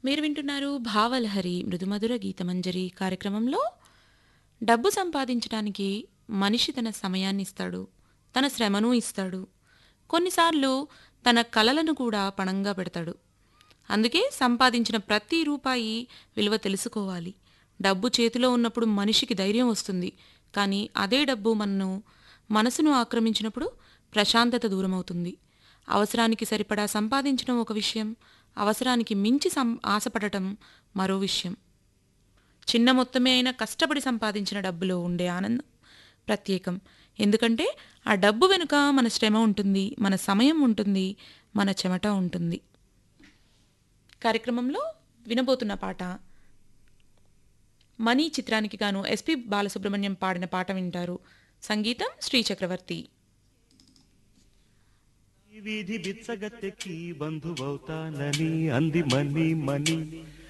మీరు వింటున్నారు భావలహరి మృదుమధుర గీతమంజరి కార్యక్రమంలో డబ్బు సంపాదించడానికి మనిషి తన సమయాన్ని ఇస్తాడు తన శ్రమను ఇస్తాడు కొన్నిసార్లు తన కలలను కూడా పణంగా పెడతాడు అందుకే సంపాదించిన ప్రతి రూపాయి విలువ తెలుసుకోవాలి డబ్బు చేతిలో ఉన్నప్పుడు మనిషికి ధైర్యం వస్తుంది కానీ అదే డబ్బు మనను మనసును ఆక్రమించినప్పుడు ప్రశాంతత దూరమవుతుంది అవసరానికి సరిపడా సంపాదించడం ఒక విషయం అవసరానికి మించి సం ఆశపడటం మరో విషయం చిన్న మొత్తమే అయినా కష్టపడి సంపాదించిన డబ్బులో ఉండే ఆనందం ప్రత్యేకం ఎందుకంటే ఆ డబ్బు వెనుక మన శ్రమ ఉంటుంది మన సమయం ఉంటుంది మన చెమట ఉంటుంది కార్యక్రమంలో వినబోతున్న పాట మనీ చిత్రానికి గాను ఎస్పి బాలసుబ్రహ్మణ్యం పాడిన పాట వింటారు సంగీతం శ్రీ చక్రవర్తి ఈ వీధి బిచ్చగత్తెకి బంధువవుతానని అంది మని మని